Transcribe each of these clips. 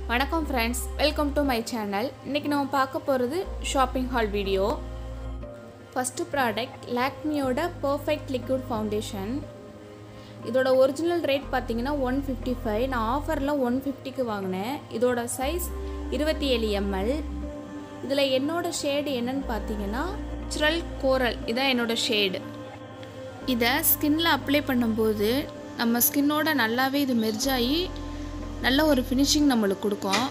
வணக்கம் friends welcome to my channel இன்றைக்கி நம்ம பார்க்க போகிறது shopping haul video first product லாக்மியோட பர்ஃபெக்ட் லிக்விட் ஃபவுண்டேஷன் இதோட ஒரிஜினல் ரேட் பார்த்தீங்கன்னா ஒன் ஃபிஃப்டி ஃபைவ் நான் ஆஃபரில் ஒன் ஃபிஃப்டிக்கு வாங்கினேன் இதோட சைஸ் இருபத்தி ஏழு எம்எல் இதில் என்னோட ஷேடு என்னன்னு பார்த்தீங்கன்னா நேச்சுரல் கோரல் இதான் என்னோட ஷேடு இதை ஸ்கின்ல அப்ளை பண்ணும்போது நம்ம ஸ்கின்னோட நல்லாவே இது மெர்ஜ் ஆகி நல்ல ஒரு ஃபினிஷிங் நம்மளுக்கு கொடுக்கும்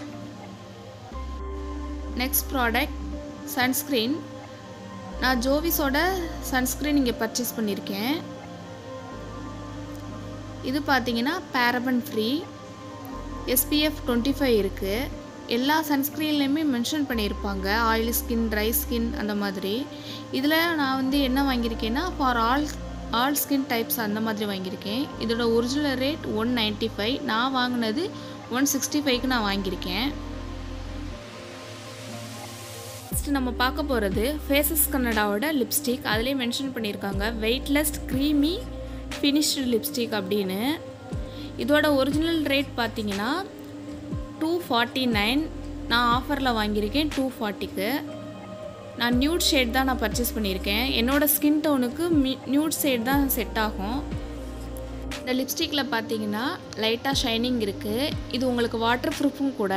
நெக்ஸ்ட் ப்ராடக்ட் சன்ஸ்க்ரீன் நான் ஜோவிஸோட சன்ஸ்க்ரீன் இங்கே பர்ச்சேஸ் பண்ணியிருக்கேன் இது பார்த்தீங்கன்னா paraben free SPF twenty five இருக்குது எல்லா சன்ஸ்க்ரீன்லேயுமே மென்ஷன் பண்ணியிருப்பாங்க ஆயிலி ஸ்கின் ட்ரை ஸ்கின் அந்த மாதிரி இதில் நான் வந்து என்ன வாங்கியிருக்கேன்னா for all all skin types அந்த மாதிரி வாங்கியிருக்கேன் இதோட original rate one ninety five நான் வாங்கினது ஒன் சிக்ஸ்டி ஃபைவ்க்கு நான் வாங்கியிருக்கேன் நெக்ஸ்ட் நம்ம பார்க்க போகிறது ஃபேஸஸ் கன்னடாவோட லிப்ஸ்டிக் அதிலே மென்ஷன் பண்ணியிருக்காங்க வெயிட்லெஸ் க்ரீமி ஃபினிஷ்டு லிப்ஸ்டிக் அப்படின்னு இதோட ஒரிஜினல் ரேட் பார்த்தீங்கன்னா டூ ஃபார்ட்டி நைன் நான் ஆஃபரில் வாங்கியிருக்கேன் டூ ஃபார்ட்டிக்கு நான் நியூட் ஷேட் தான் நான் பர்ச்சேஸ் பண்ணியிருக்கேன் என்னோடய ஸ்கின் டோனுக்கு மி நியூட் ஷேட் தான் செட் ஆகும் இந்த லிப்ஸ்டிக்கில் பார்த்தீங்கன்னா லைட்டாக ஷைனிங் இருக்குது இது உங்களுக்கு வாட்டர் ப்ரூஃபும் கூட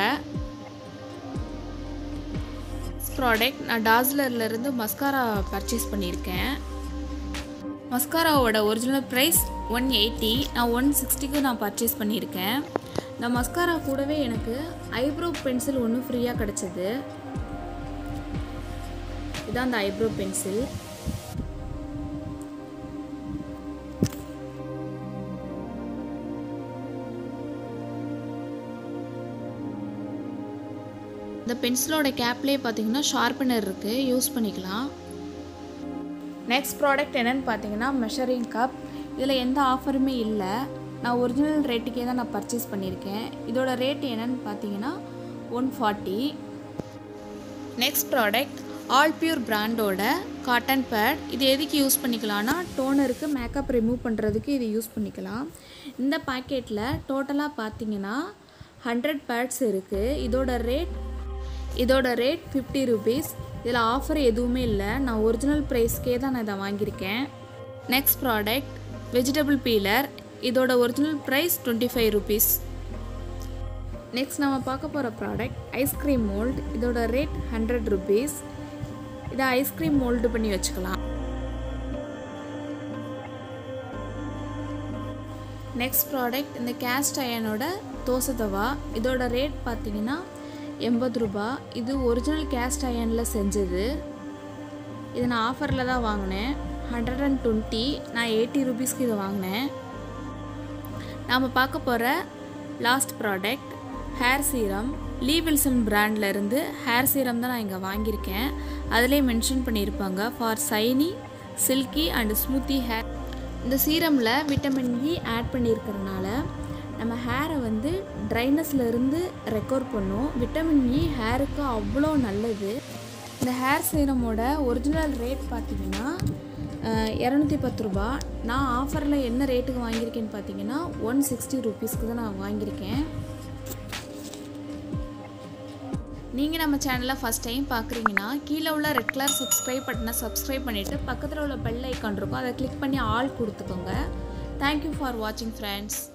ப்ராடக்ட் நான் டாஸ்லர்லேருந்து மஸ்காரா பர்ச்சேஸ் பண்ணியிருக்கேன் மஸ்காராவோட ஒரிஜினல் ப்ரைஸ் ஒன் எயிட்டி நான் ஒன் சிக்ஸ்டிக்கு நான் பர்ச்சேஸ் பண்ணியிருக்கேன் இந்த மஸ்காரா கூடவே எனக்கு ஐப்ரோ பென்சில் ஒன்று ஃப்ரீயாக கிடச்சிது இதான் அந்த ஐப்ரோ பென்சில் இந்த பென்சிலோட கேப்லேயே பார்த்தீங்கன்னா ஷார்ப்பனர் இருக்குது யூஸ் பண்ணிக்கலாம் நெக்ஸ்ட் ப்ராடக்ட் என்னென்னு பார்த்தீங்கன்னா மெஷரிங் கப் இதில் எந்த ஆஃபருமே இல்லை நான் ஒரிஜினல் ரேட்டுக்கே தான் நான் பர்ச்சேஸ் பண்ணியிருக்கேன் இதோட ரேட் என்னென்னு பார்த்தீங்கன்னா one forty next product all pure பிராண்டோட காட்டன் பேட் இது எதுக்கு யூஸ் பண்ணிக்கலாம்னா டோனருக்கு மேக்கப் ரிமூவ் பண்ணுறதுக்கு இது யூஸ் பண்ணிக்கலாம் இந்த பாக்கெட்டில் டோட்டலாக பார்த்தீங்கன்னா ஹண்ட்ரட் பேட்ஸ் இருக்குது இதோட ரேட் இதோட ரேட் ஃபிஃப்டி ருபீஸ் இதில் ஆஃபர் எதுவுமே இல்லை நான் ஒரிஜினல் ப்ரைஸ்க்கே தான் நான் இதை வாங்கியிருக்கேன் நெக்ஸ்ட் ப்ராடக்ட் வெஜிடபிள் பீலர் இதோட original price twenty five rupees next நம்ம பார்க்க போகிற ப்ராடக்ட் ஐஸ்கிரீம் மோல்ட் இதோட ரேட் ஹண்ட்ரட் ருபீஸ் இதை ஐஸ்கிரீம் மோல்டு பண்ணி வச்சுக்கலாம் நெக்ஸ்ட் ப்ராடக்ட் இந்த கேஸ்ட் அயனோட தோசை தவா இதோட ரேட் பார்த்தீங்கன்னா எண்பது ரூபா இது ஒரிஜினல் கேஸ்ட் அயனில் செஞ்சது இது நான் ஆஃபரில் தான் வாங்கினேன் ஹண்ட்ரட் அண்ட் டுவெண்ட்டி நான் எயிட்டி ருபீஸ்க்கு இதை வாங்கினேன் நாம் பார்க்க போகிற last product hair serum Lee Wilson இருந்து ஹேர் சீரம் தான் நான் இங்கே வாங்கியிருக்கேன் அதிலே மென்ஷன் பண்ணியிருப்பாங்க for shiny silky and smoothy hair இந்த சீரமில் விட்டமின் இ ஆட் பண்ணியிருக்கிறனால நம்ம ஹேரை வந்து ட்ரைனஸ்லேருந்து ரெக்கவர் பண்ணும் விட்டமின் இ ஹேருக்கு அவ்வளோ நல்லது இந்த ஹேர் சீரமோட ஒரிஜினல் ரேட் பார்த்தீங்கன்னா இரநூத்தி பத்து ரூபா நான் ஆஃபரில் என்ன ரேட்டுக்கு வாங்கியிருக்கேன்னு பார்த்தீங்கன்னா ஒன் சிக்ஸ்டி ருபீஸ்க்கு தான் நான் வாங்கியிருக்கேன் நீங்கள் நம்ம சேனலை ஃபஸ்ட் டைம் பார்க்குறீங்கன்னா கீழே உள்ள ரெட் கலர் சப்ஸ்கிரைப் பட்டனை சப்ஸ்கிரைப் பண்ணிவிட்டு பக்கத்தில் உள்ள பெல் ஐக்கான் இருக்கும் அதை கிளிக் பண்ணி ஆல் கொடுத்துக்கோங்க தேங்க்யூ ஃபார் வாட்சிங் ஃப்ரெண்ட்ஸ்